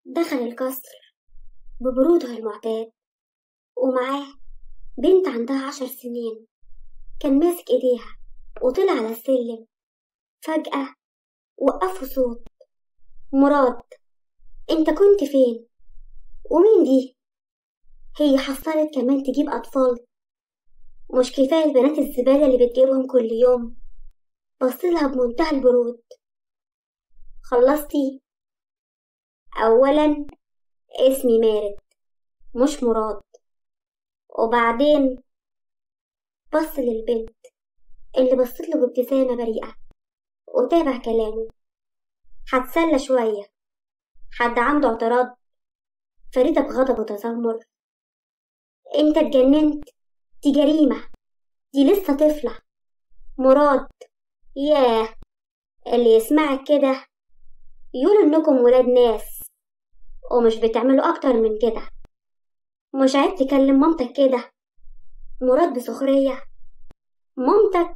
دخل القصر ببروده المعتاد ومعاه بنت عندها عشر سنين كان ماسك ايديها وطلع على السلم فجأة وقفوا صوت مراد انت كنت فين ومين دي هي حصلت كمان تجيب أطفال مش كفاية البنات الزبالة اللي بتجيبهم كل يوم بصلها بمنتهى البرود خلصتي أولا اسمي مارد مش مراد وبعدين بص للبنت اللي بصت له بابتسامة بريئة وتابع كلامه هتسلى شوية حد عنده اعتراض فريدة بغضب وتذمر انت اتجننت دي جريمة دي لسه طفلة مراد ياه اللي يسمعك كده يقول انكم ولاد ناس ومش بتعملوا اكتر من كده مش عيب تكلم مامتك كده مراد بسخرية مامتك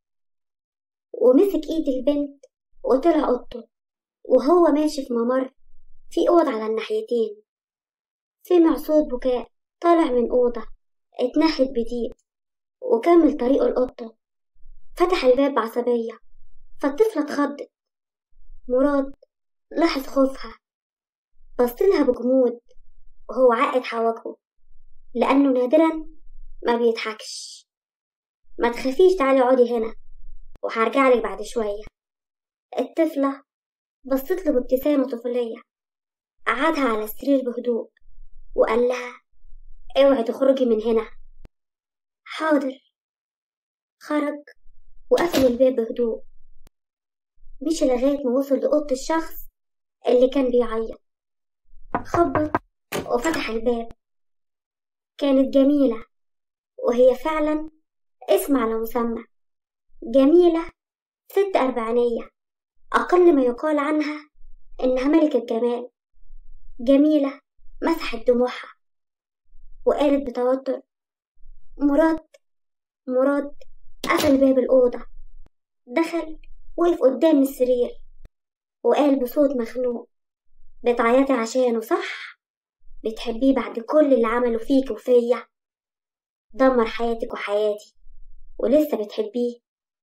ومسك ايد البنت وطلع اوضته وهو ماشي في ممر في اوض على الناحيتين سمع صوت بكاء طالع من اوضه اتنهد بضيق وكمل طريقه لأوضته فتح الباب بعصبية فالطفلة اتخضت مراد لاحظ خوفها بصلها بجمود وهو عقد حواجبه لأنه نادرا ما بيضحكش ما تخافيش تعالي اقعدي هنا وهرجعلك بعد شوية الطفلة بصت له بابتسامة طفولية قعدها على السرير بهدوء وقال لها اوعي تخرجي من هنا حاضر خرج وقفل الباب بهدوء مشي لغاية ما وصل لأوضة الشخص اللي كان بيعيط خبط وفتح الباب كانت جميلة وهي فعلا اسم على مسمى جميلة ست أربعينية أقل ما يقال عنها إنها ملكة جمال جميلة مسحت دموعها وقالت بتوتر مراد مراد قفل باب الأوضة دخل وقف قدام السرير وقال بصوت مخنوق بتعيطي عشانه صح بتحبيه بعد كل اللي عمله فيك وفيا دمر حياتك وحياتي ولسه بتحبيه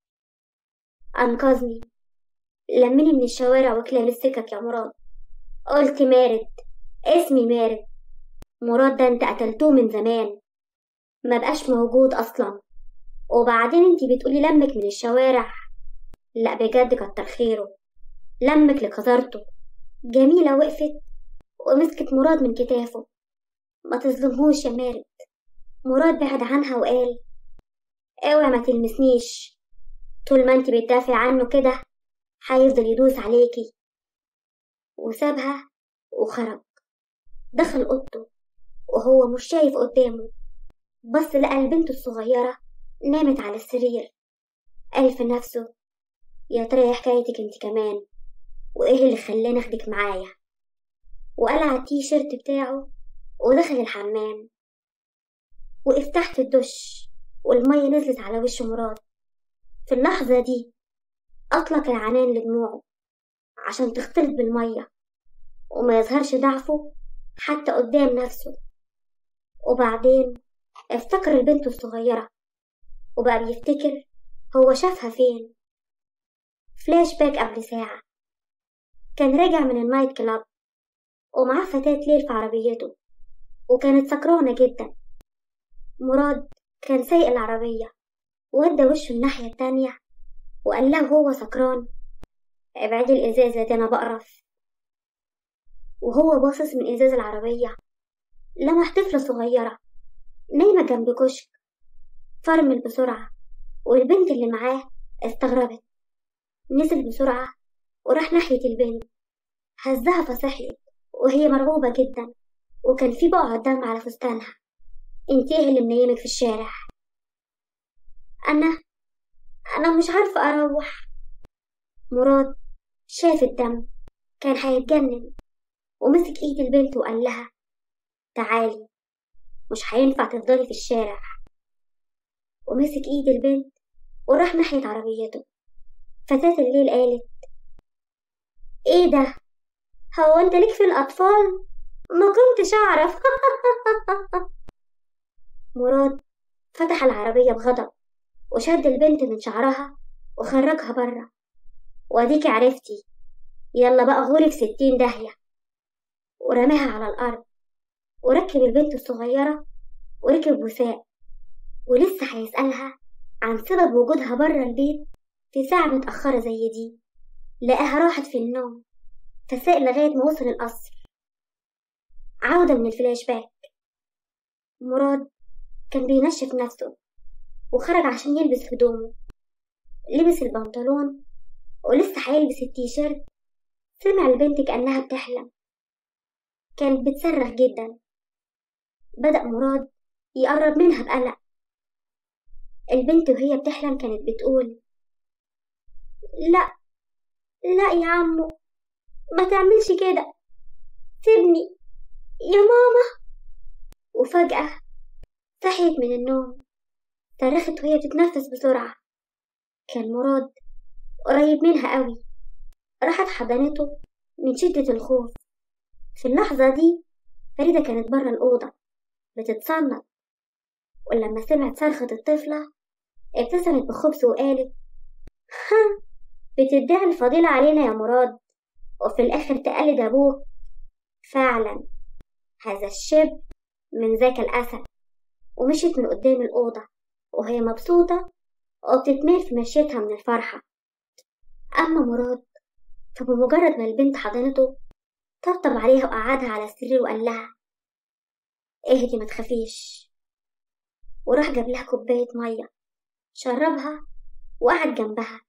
أنقذني لمني من الشوارع وكلاب السكك يا مراد قلت مارد اسمي مارد مراد ده انت قتلتوه من زمان ما بقاش موجود اصلا وبعدين انت بتقولي لمك من الشوارع لا بجد كتر خيره لمك لقذرته جميلة وقفت ومسكت مراد من كتافه ما تظلمهوش يا مارد مراد بعد عنها وقال اوعي ما تلمسنيش طول ما انت بتدافع عنه كده هيفضل يدوس عليكي وسابها وخرج دخل اوضته وهو مش شايف قدامه بص لقى البنت الصغيرة نامت على السرير قال في نفسه يا ترى ايه حكايتك انت كمان وايه اللي خلاني اخدك معايا وقلع التيشيرت بتاعه ودخل الحمام وقف تحت الدش والمية نزلت على وش مراد في اللحظة دي أطلق العنان لدموعه عشان تختلط بالمية وما يظهرش ضعفه حتى قدام نفسه وبعدين افتكر البنت الصغيرة وبقى بيفتكر هو شافها فين فلاش باك قبل ساعة كان راجع من النايت كلاب ومعاه فتاة ليل في عربيته وكانت سكرانة جدا مراد كان سايق العربية ودى وشه الناحية التانية وقال له هو سكران ابعدي الإزازة دي أنا بقرف وهو باصص من إزاز العربية لمح طفلة صغيرة نايمة جنب كشك فرمل بسرعة والبنت اللي معاه استغربت نزل بسرعة وراح ناحية البنت هزها فصحيت وهي مرعوبة جدا وكان في بقع دم على فستانها انت ايه اللي منيمك في الشارع انا انا مش عارفة اروح مراد شاف الدم كان هيتجنن ومسك ايد البنت وقال لها تعالي مش هينفع تفضلي في الشارع ومسك ايد البنت وراح ناحية عربيته فتاة الليل قالت ايه ده هو انت ليك في الأطفال؟ ما كنتش أعرف مراد فتح العربية بغضب وشد البنت من شعرها وخرجها برا واديكي عرفتي يلا بقى غوري في ستين داهية ورماها على الأرض وركب البنت الصغيرة وركب وساء ولسه هيسألها عن سبب وجودها برا البيت في ساعة متأخرة زي دي لقاها راحت في النوم فساق لغاية ما وصل القصر عودة من الفلاش باك مراد كان بينشف نفسه وخرج عشان يلبس هدومه لبس البنطلون ولسه هيلبس التيشيرت سمع البنت كأنها بتحلم كانت بتصرخ جدا بدأ مراد يقرب منها بقلق البنت وهي بتحلم كانت بتقول لا لا يا عمو ما تعملش كده سيبني يا ماما وفجأة صحيت من النوم صرخت وهي بتتنفس بسرعة كان مراد قريب منها قوي راحت حضنته من شدة الخوف في اللحظة دي فريدة كانت برا الأوضة بتتصنت ولما سمعت صرخة الطفلة ابتسمت بخبث وقالت ها بتدعي الفضيلة علينا يا مراد وفي الآخر تقلد أبوه فعلا هذا الشب من ذاك الأسد ومشيت من قدام الأوضة وهي مبسوطة وبتتميل في مشيتها من الفرحة أما مراد فبمجرد ما البنت حضنته طبطب عليها وقعدها على السرير وقال لها اهدي ما تخافيش وراح جاب لها كوباية مية شربها وقعد جنبها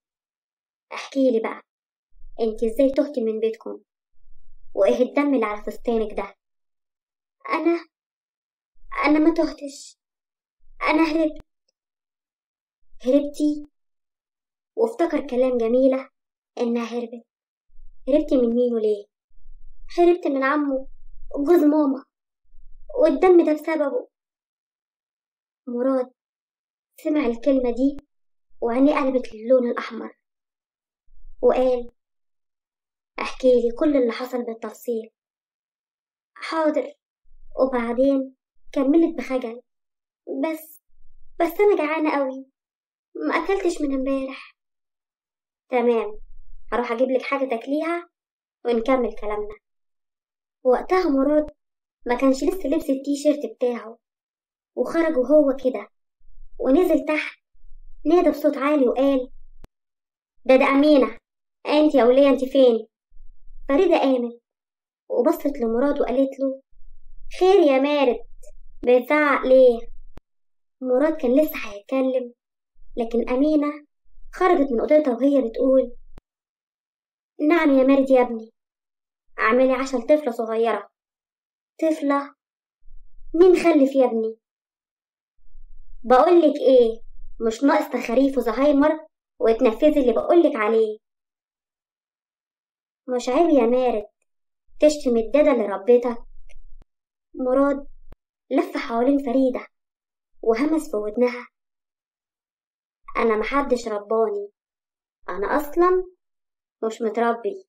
احكي لي بقى انت ازاي تهتي من بيتكم وايه الدم اللي على فستانك ده انا انا ما تهتش انا هربت هربتي وافتكر كلام جميلة انها هربت هربتي من مين وليه هربت من عمه وجوز ماما والدم ده بسببه مراد سمع الكلمة دي وعينيه قلبت للون الأحمر وقال احكي لي كل اللي حصل بالتفصيل حاضر وبعدين كملت بخجل بس بس انا جعانه قوي ما اكلتش من امبارح تمام هروح اجيب لك حاجه تاكليها ونكمل كلامنا وقتها مراد ما كانش لسه لبس التيشيرت بتاعه وخرج وهو كده ونزل تحت نادى بصوت عالي وقال ده ده أمينة أنت يا ولية أنت فين فريدة قامت وبصت لمراد وقالت له خير يا مارد بتزعق ليه مراد كان لسه هيتكلم لكن أمينة خرجت من أوضتها وهي بتقول نعم يا مارد يا ابني اعملي عشان طفلة صغيرة طفلة مين خلف يا ابني بقولك ايه مش ناقص تخاريف وزهايمر وتنفذي اللي بقولك عليه مش عيب يا مارد تشتم الدادة اللي ربيتك مراد لف حوالين فريدة وهمس في ودنها أنا محدش رباني أنا أصلا مش متربي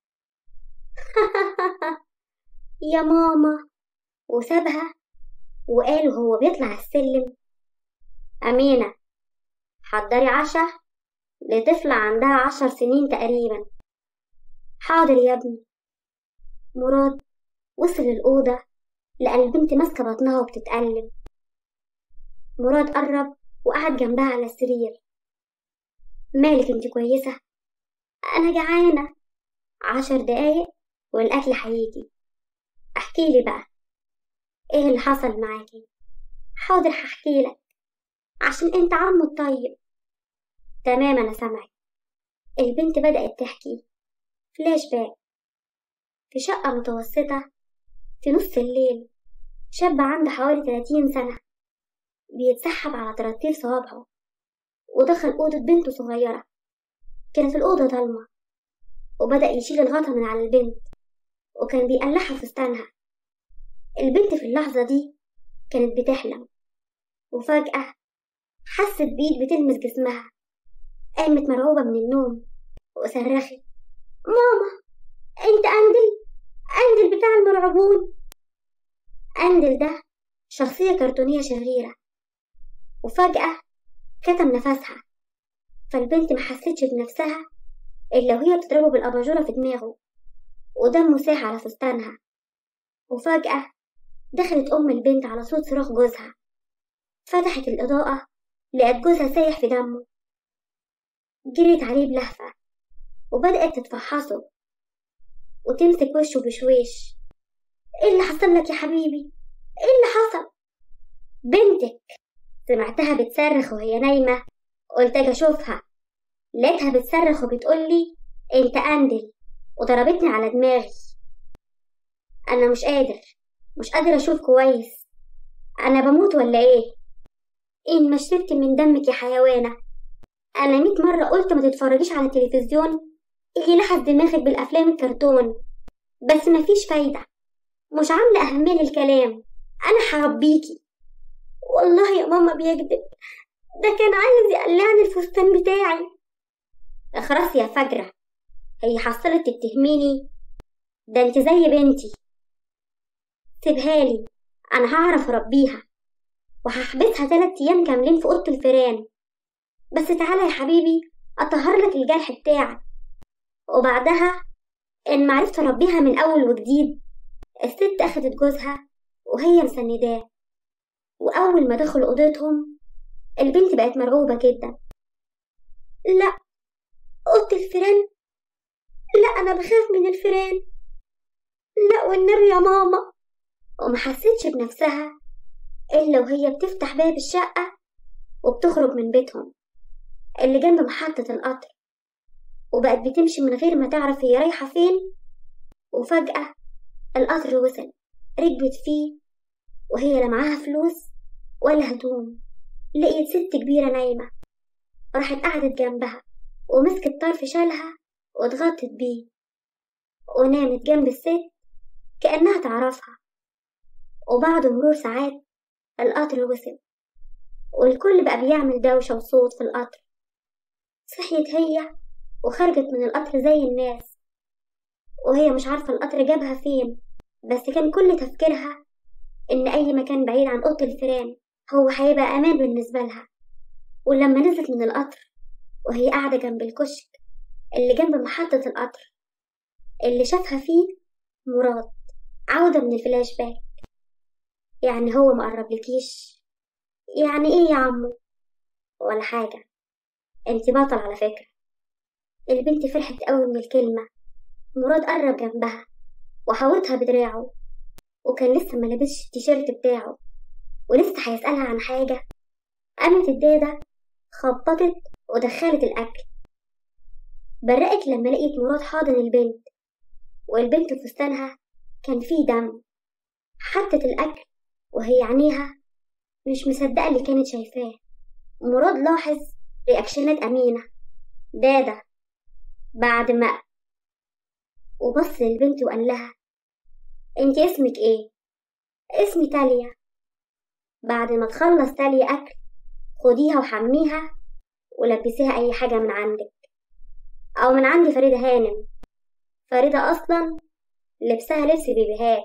يا ماما وسابها وقال وهو بيطلع السلم أمينة حضري عشاء لطفلة عندها عشر سنين تقريبا حاضر يا ابني مراد وصل الأوضة لقى البنت ماسكة بطنها وبتتألم مراد قرب وقعد جنبها على السرير مالك انت كويسة أنا جعانة عشر دقايق والأكل هيجي احكي لي بقى ايه اللي حصل معاكي حاضر هحكي لك عشان انت عمو الطيب تمام انا سامعك البنت بدأت تحكي فلاش باك في شقة متوسطة في نص الليل شاب عنده حوالي 30 سنة بيتسحب على طراطير صوابعه ودخل أوضة بنته صغيرة كانت الأوضة ضلمة وبدأ يشيل الغطا من على البنت وكان بيقلعها فستانها البنت في اللحظة دي كانت بتحلم وفجأة حست بإيد بتلمس جسمها قامت مرعوبة من النوم وصرخت ماما انت أندل أندل بتاع المرعبون أندل ده شخصية كرتونية شريرة وفجأة كتم نفسها فالبنت محستش بنفسها إلا وهي بتضربه بالأباجورة في دماغه ودمه ساح على فستانها وفجأة دخلت أم البنت على صوت صراخ جوزها فتحت الإضاءة لقت جوزها سايح في دمه جريت عليه بلهفة وبدأت تتفحصه وتمسك وشه بشويش ايه اللي حصل لك يا حبيبي ايه اللي حصل بنتك سمعتها بتصرخ وهي نايمة قلت اجي اشوفها لقيتها بتصرخ وبتقولي انت اندل وضربتني على دماغي انا مش قادر مش قادر اشوف كويس انا بموت ولا ايه ان ما شربت من دمك يا حيوانة انا ميت مرة قلت ما تتفرجيش على التلفزيون اللي لحس دماغك بالافلام الكرتون بس مفيش فايدة مش عاملة أهمية للكلام أنا هربيكي والله يا ماما بيكذب ده كان عايز يقلعني الفستان بتاعي اخرس يا فجرة هي حصلت تتهميني ده انت زي بنتي سيبها لي انا هعرف اربيها وهحبسها تلات ايام كاملين في اوضه الفيران بس تعالى يا حبيبي اطهر لك الجرح بتاعك وبعدها ان معرفت اربيها من اول وجديد الست اخدت جوزها وهي مسنداه واول ما دخل اوضتهم البنت بقت مرعوبه جدا لا اوضه الفيران لا انا بخاف من الفيران لا والنبي يا ماما وما حسيتش بنفسها إلا وهي بتفتح باب الشقة وبتخرج من بيتهم اللي جنب محطة القطر وبقت بتمشي من غير ما تعرف هي رايحة فين وفجأة القطر وصل ركبت فيه وهي لا معاها فلوس ولا هدوم لقيت ست كبيرة نايمة راحت قعدت جنبها ومسكت طرف شالها واتغطت بيه ونامت جنب الست كأنها تعرفها وبعد مرور ساعات القطر وصل والكل بقى بيعمل دوشة وصوت في القطر صحيت هي وخرجت من القطر زي الناس وهي مش عارفة القطر جابها فين بس كان كل تفكيرها إن أي مكان بعيد عن أوضة الفيران هو هيبقى أمان بالنسبة لها ولما نزلت من القطر وهي قاعدة جنب الكشك اللي جنب محطة القطر اللي شافها فيه مراد عودة من الفلاش باك يعني هو ما قربلكيش يعني ايه يا عمو ولا حاجة انت بطل على فكرة البنت فرحت قوي من الكلمة مراد قرب جنبها وحاوطها بدراعه وكان لسه ما لبسش التيشيرت بتاعه ولسه هيسألها عن حاجة قامت الدادة خبطت ودخلت الأكل برقت لما لقيت مراد حاضن البنت والبنت فستانها كان فيه دم حطت الأكل وهي عينيها مش مصدقة اللي كانت شايفاه مراد لاحظ رياكشنات أمينة دادا بعد ما وبص للبنت وقال لها انت اسمك ايه اسمي تاليا بعد ما تخلص تاليا أكل خديها وحميها ولبسيها أي حاجة من عندك أو من عندي فريدة هانم فريدة أصلا لبسها لبس بيبيهات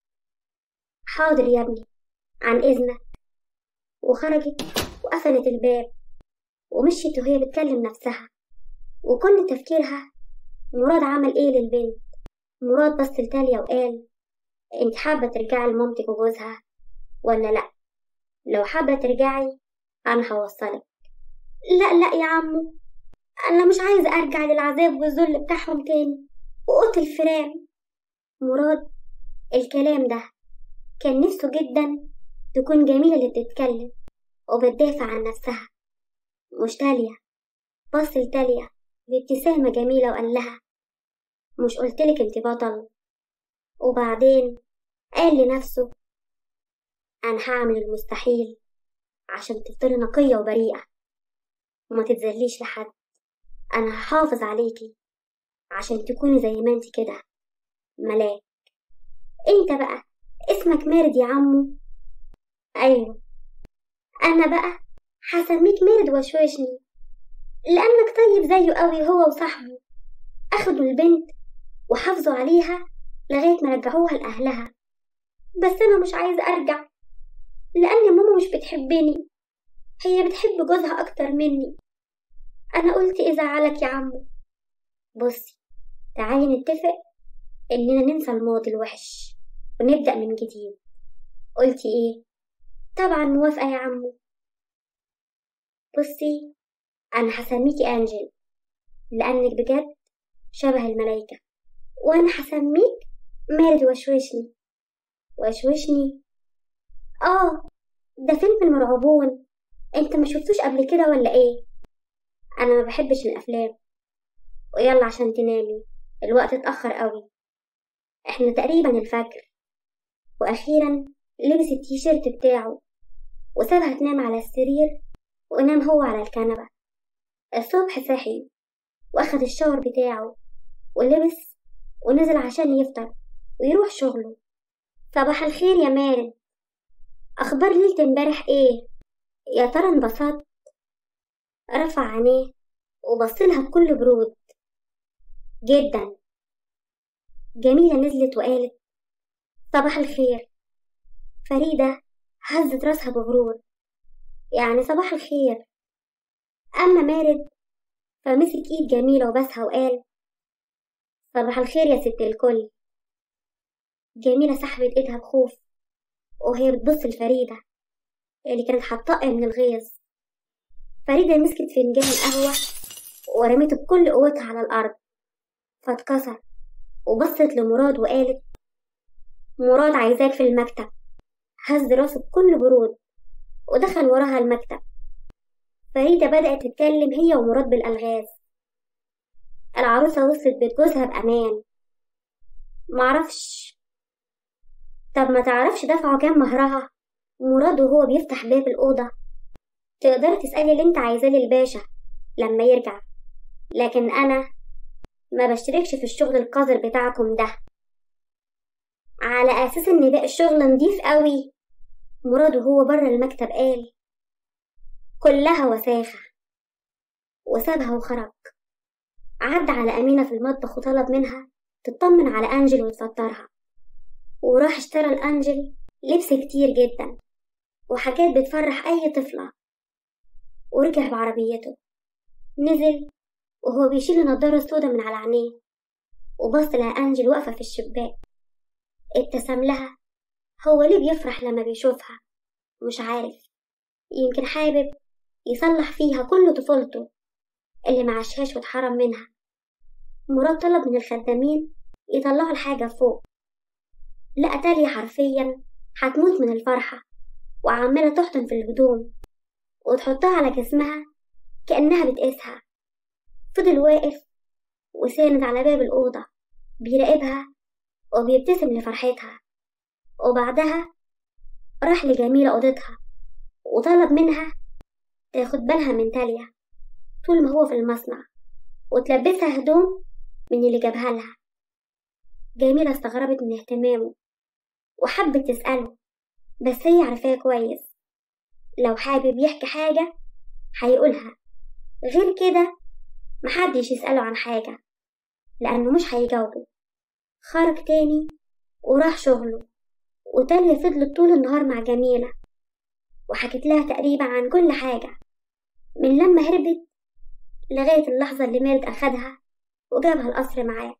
حاضر يا ابني عن إذنك وخرجت وقفلت الباب ومشيت وهي بتكلم نفسها وكل تفكيرها مراد عمل ايه للبنت مراد بص لتاليا وقال انت حابة ترجعي لمامتك وجوزها ولا لأ لو حابة ترجعي أنا هوصلك لا لا يا عمو أنا مش عايزة أرجع للعذاب والذل بتاعهم تاني وقوت الفيران مراد الكلام ده كان نفسه جدا تكون جميلة اللي بتتكلم وبتدافع عن نفسها مش تالية بص لتالية بابتسامة جميلة وقال لها مش قلتلك انت بطل وبعدين قال لنفسه أنا هعمل المستحيل عشان تفضلي نقية وبريئة وما تتذليش لحد أنا هحافظ عليكي عشان تكوني زي ما انت كده ملاك انت بقى اسمك مارد يا عمو ايوه انا بقى هسميك مارد وشوشني لانك طيب زيه قوي هو وصاحبه اخدوا البنت وحافظوا عليها لغاية ما رجعوها لأهلها بس أنا مش عايزة أرجع لأن ماما مش بتحبني هي بتحب جوزها أكتر مني أنا قلت إيه زعلك يا عمو بصي تعالي نتفق إننا ننسى الماضي الوحش ونبدأ من جديد قلتي إيه؟ طبعا موافقة يا عمو بصي أنا هسميكي أنجل لأنك بجد شبه الملايكة وأنا هسميك مارد وشوشني وشوشني آه ده فيلم المرعوبون انت ما شفتوش قبل كده ولا ايه انا ما بحبش الافلام ويلا عشان تنامي الوقت اتأخر قوي احنا تقريبا الفجر واخيرا لبس التيشيرت بتاعه وسابها تنام على السرير ونام هو على الكنبة الصبح صحي واخد الشاور بتاعه ولبس ونزل عشان يفطر ويروح شغله صباح الخير يا مارد اخبار ليلة امبارح ايه يا ترى انبسطت رفع عينيه وبصلها بكل برود جدا جميلة نزلت وقالت صباح الخير فريدة هزت راسها بغرور يعني صباح الخير أما مارد فمسك إيد جميلة وبسها وقال صباح الخير يا ست الكل جميلة سحبت إيدها بخوف وهي بتبص لفريدة اللي كانت هتطق من الغيظ فريدة مسكت فنجان القهوة ورميته بكل قوتها على الأرض فاتكسر وبصت لمراد وقالت مراد عايزاك في المكتب هز راسه بكل برود ودخل وراها المكتب فريدة بدأت تتكلم هي ومراد بالألغاز العروسة وصلت بيت جوزها بأمان معرفش طب ما تعرفش دفعوا كام مهرها مراد وهو بيفتح باب الأوضة تقدر تسألي اللي انت عايزاه للباشا لما يرجع لكن أنا ما بشتركش في الشغل القذر بتاعكم ده على أساس إن باقي الشغل نضيف قوي مراد وهو بره المكتب قال كلها وساخة وسابها وخرج عدى على أمينة في المطبخ وطلب منها تطمن على أنجل وتفطرها وراح اشترى الأنجل لبس كتير جدا وحاجات بتفرح أي طفلة ورجع بعربيته نزل وهو بيشيل النضارة السودا من على عينيه وبص لها أنجل واقفة في الشباك ابتسم لها هو ليه بيفرح لما بيشوفها مش عارف يمكن حابب يصلح فيها كل طفولته اللي معاشهاش واتحرم منها مراد طلب من الخدامين يطلعوا الحاجة فوق لقى تالية حرفيا هتموت من الفرحة وعمالة تحضن في الهدوم وتحطها على جسمها كأنها بتقيسها فضل واقف وساند على باب الأوضة بيراقبها وبيبتسم لفرحتها وبعدها راح لجميلة أوضتها وطلب منها تاخد بالها من تاليا طول ما هو في المصنع وتلبسها هدوم من اللي جابها لها جميلة استغربت من اهتمامه وحبت تسأله بس هي عارفاه كويس لو حابب يحكي حاجة هيقولها غير كده محدش يسأله عن حاجة لأنه مش هيجاوبه خرج تاني وراح شغله وتانية فضلت طول النهار مع جميلة وحكت لها تقريبا عن كل حاجة من لما هربت لغاية اللحظة اللي مالك أخدها وجابها القصر معاه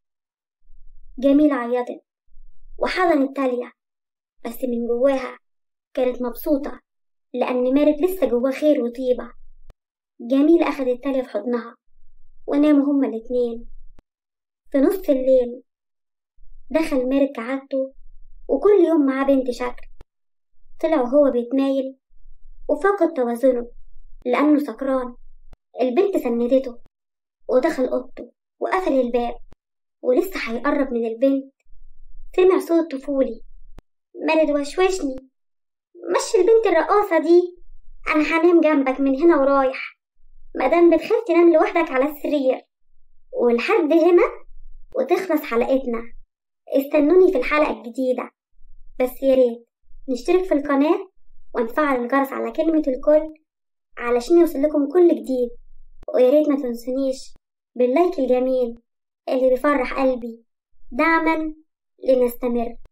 جميلة عيطت وحضنت تالية بس من جواها كانت مبسوطة لأن مارد لسه جواه خير وطيبة جميلة أخدت تالية في حضنها وناموا هما الاتنين في نص الليل دخل مارد كعادته وكل يوم معاه بنت شكل طلع وهو بيتمايل وفقد توازنه لأنه سكران البنت سندته ودخل أوضته وقفل الباب ولسه هيقرب من البنت سمع صوت طفولي مارد وشوشني مشي البنت الرقاصة دي أنا هنام جنبك من هنا ورايح مادام بتخاف تنام لوحدك على السرير ولحد هنا وتخلص حلقتنا استنوني في الحلقة الجديدة بس يا ريت نشترك في القناة ونفعل الجرس على كلمة الكل علشان يوصل لكم كل جديد ويا ريت ما تنسونيش باللايك الجميل اللي بيفرح قلبي دعما لنستمر